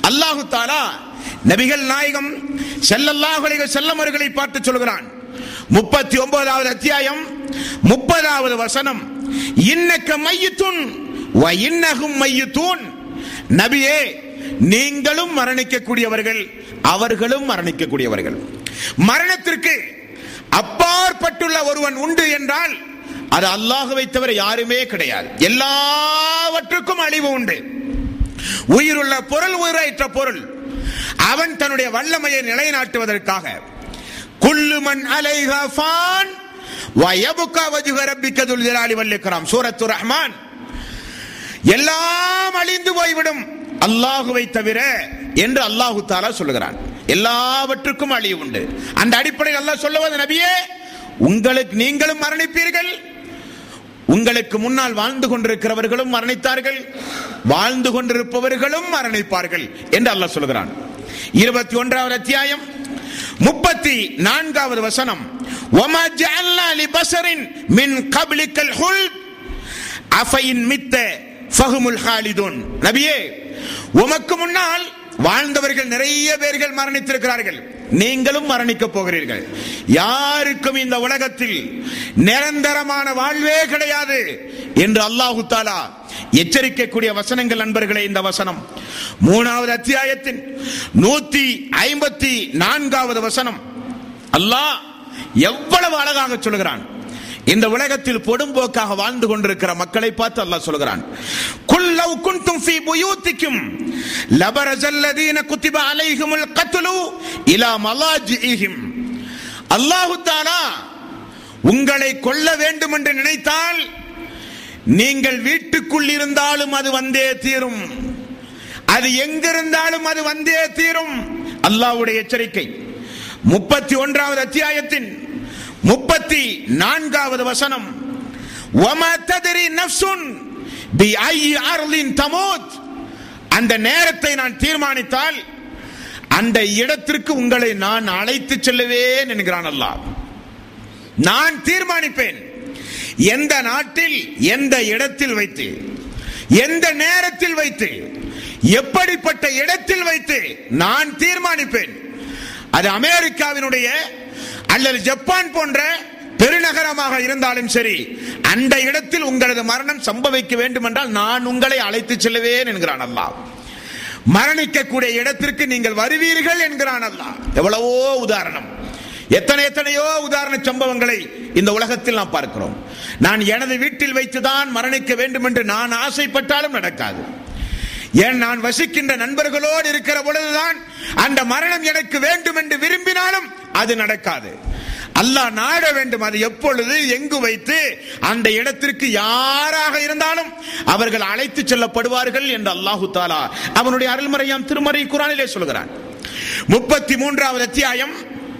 அல்லாஹு தாலா நபிகள் நாயகம் ஸல்லல்லாஹு அலைஹி வஸல்லம் அவர்களை பார்த்து சொல்கிறான் முப்பத்தி ஒன்பதாவது அத்தியாயம் முப்பதாவது வசனம் இன்னக்க மையத்துன் வ இன்னகும் மையத்தூன் நபியே நீங்களும் மரணிக்கக்கூடியவர்கள் அவர்களும் மரணிக்கக்கூடியவர்கள் மரணத்திற்கு அப்பாற்பட்டுள்ள ஒருவன் உண்டு என்றால் அது அல்லாஹுவை தவிர யாருமே கிடையாது எல்லாவற்றுக்கும் அழிவு உண்டு உயிருள்ள பொருள் உயிரற்ற பொருள் அவன் தன்னுடைய வல்லமையை நிலைநாட்டுவதற்காக குல்லுமன் அலைஹா ஃபான் வயபுகா வஜுக ரப்பிக்க துல் ஜலாலி வல்லிக்ராம் சூரத்து ரஹ்மான் எல்லாம் அழிந்து போய்விடும் அல்லாஹுவை தவிர என்று அல்லாஹு தாலா சொல்லுகிறான் எல்லாவற்றுக்கும் அழிவு உண்டு அந்த அடிப்படையில் அல்லாஹ் சொல்லுவது நபியே உங்களுக்கு நீங்களும் மரணிப்பீர்கள் உங்களுக்கு முன்னால் வாழ்ந்து கொண்டிருக்கிறவர்களும் மரணித்தார்கள் வாழ்ந்து கொண்டிருப்பவர்களும் மரணிப்பார்கள் என்று அல்லாஹ் சொல்கிறான் இருபத்தி ஒன்றாவது அத்தியாயம் முப்பத்தி நான்காவது வசனம் وَمَا جَعَلْنَا لِبَشَرٍ مِنْ قَبْلِكَ الْخُلْدَ அஃபைன் மித்த ஃபஹுமுல் ஹாலிதுன் நபியே உமக்கு முன்னால் வாழ்ந்தவர்கள் நிறைய பேர்கள் மரணித்திருக்கிறார்கள் நீங்களும் மரணிக்க போகிறீர்கள் யாருக்கும் இந்த உலகத்தில் நிரந்தரமான வாழ்வே கிடையாது என்று அல்லாஹு தாலா எச்சரிக்கக்கூடிய வசனங்கள் நண்பர்களே இந்த வசனம் மூணாவது அத்தியாயத்தின் நூத்தி ஐம்பத்தி நான்காவது வசனம் அல்லாஹ் எவ்வளவு அழகாக சொல்கிறான் இந்த உலகத்தில் பொடும்போக்காக வாழ்ந்து கொண்டிருக்கிற மக்களை பார்த்து அல்லாஹ் சொல்கிறான் குல்லவ் குன்தும் ஃபீ புயூத்திக்கும் லபரஜல்லதீன குத்திப அலைஹிமுல் கத்லு இலா மலாஜிஹிம் அல்லாஹ் தஆலா உங்களை கொல்ல வேண்டும் என்று நினைத்தால் நீங்கள் வீட்டுக்குள் இருந்தாலும் அது வந்தே தீரும் அது எங்கிருந்தாலும் அது வந்தே தீரும் அல்லாஹ்வுடைய எச்சரிக்கை முப்பத்தி ஒன்றாவது அத்தியாயத்தின் முப்பத்தி நான்காவது வசனம் وَمَا تَدْرِي نَفْسٌ بِأَيِّ أَرْضٍ تَمُوتُ அந்த நேரத்தை நான் தீர்மானித்தால் அந்த இடத்திற்கு உங்களை நான் அழைத்து செல்லுவேன் என்கிறான் அல்லாஹ் நான் தீர்மானிப்பேன் எந்த நாட்டில் எந்த இடத்தில் வைத்து எந்த நேரத்தில் வைத்து எப்படிப்பட்ட இடத்தில் வைத்து நான் தீர்மானிப்பேன் அது அமெரிக்காவினுடைய அல்லது ஜப்பான் போன்ற பெருநகரமாக இருந்தாலும் சரி அந்த இடத்தில் உங்களது மரணம் சம்பவிக்க வேண்டும் என்றால் நான் உங்களை அழைத்து செல்லுவேன் என்கிறான் அல்லாஹ் மரணிக்கக்கூடிய இடத்திற்கு நீங்கள் வருவீர்கள் என்கிறான் அல்லாஹ் எவ்வளவோ உதாரணம் எத்தனை எத்தனையோ உதாரண சம்பவங்களை இந்த உலகத்தில் நாம் பார்க்கிறோம் நான் எனது வீட்டில் வைத்துதான் மரணிக்க வேண்டும் என்று நான் ஆசைப்பட்டாலும் நடக்காது ஏன் நான் வசிக்கின்ற நண்பர்களோடு இருக்கிற பொழுதுதான் அந்த மரணம் எனக்கு வேண்டும் என்று விரும்பினாலும் அது நடக்காது அல்லாஹ் நாட வேண்டும் அது எப்பொழுது எங்கு வைத்து அந்த இடத்திற்கு யாராக இருந்தாலும் அவர்கள் அழைத்து செல்லப்படுவார்கள் என்று அல்லாஹு தாலா அவனுடைய அருள்மறையாம் திருமறை குரானிலே சொல்கிறான் முப்பத்தி மூன்றாவது அத்தியாயம்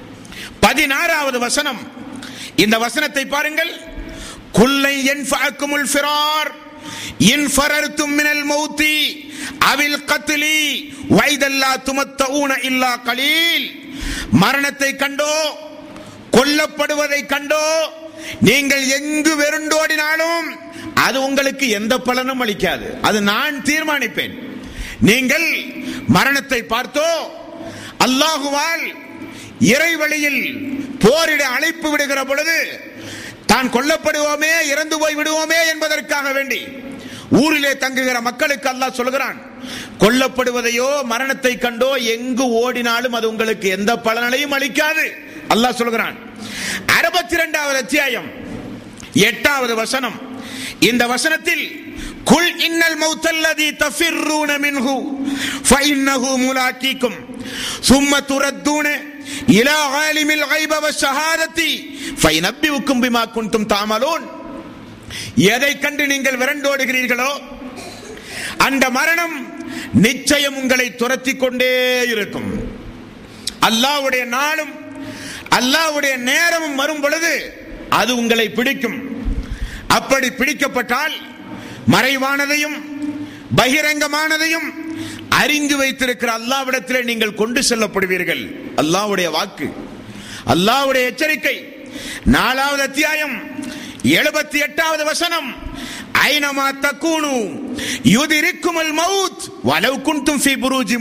பதினாறாவது வசனம் இந்த வசனத்தை பாருங்கள் குல்லை என்ஃபஅக்குமுல் ஃபிரார் இன் ஃபரர்தும் மினல் மௌத்தி அவில் கத்லி வைதல்லா துமத்தஊன இல்லா கலீல் மரணத்தை கண்டோ கொல்லப்படுவதை கண்டோ நீங்கள் எங்கு வெருண்டோடினாலும் அது உங்களுக்கு எந்த பலனும் அளிக்காது அது நான் தீர்மானிப்பேன் நீங்கள் மரணத்தை பார்த்தோ அல்லாஹுவால் இறைவழியில் போரிட அழைப்பு விடுகிற பொழுது தான் கொல்லப்படுவோமே இறந்து போய் விடுவோமே என்பதற்காக வேண்டி ஊரிலே தங்குகிற மக்களுக்கு அல்லாஹ் சொல்கிறான் கொல்லப்படுவதையோ மரணத்தை கண்டோ எங்கு ஓடினாலும் அது உங்களுக்கு எந்த பலனையும் அளிக்காது அல்லாஹ் சொல்கிறான் அறுபத்தி இரண்டாவது அத்தியாயம் எட்டாவது வசனம் இந்த வசனத்தில் குல் இன்னல் மௌத்தல்லதி தஃபிர்ரூன மின்ஹு ஃபஇன்னஹு முலாக்கீக்கும் சும்ம துரத்தூன இலா ஆலிமில் கைப வஷஹாதத்தி ஃபைனப்பிவுக்கும் பிமா குன்தும் தாமலூன் எதை கண்டு நீங்கள் விரண்டோடுகிறீர்களோ அந்த மரணம் நிச்சயம் உங்களை துரத்தி கொண்டே இருக்கும் அல்லாஹ்வுடைய நாளும் அல்லாஹ்வுடைய நேரமும் வரும் பொழுது அது உங்களை பிடிக்கும் அப்படி பிடிக்கப்பட்டால் மறைவானதையும் பகிரங்கமானதையும் அறிந்து வைத்திருக்கிற அல்லாவிடத்திலே நீங்கள் கொண்டு செல்லப்படுவீர்கள் அல்லாஹ்வுடைய வாக்கு அல்லாஹ்வுடைய எச்சரிக்கை நாலாவது அத்தியாயம் எழுபத்தி எட்டாவது வசனம் ஐனமா தக்கூனு யுதிரிக்குமல் மவுத் வலவு குன்தும் ஃபி புரூஜி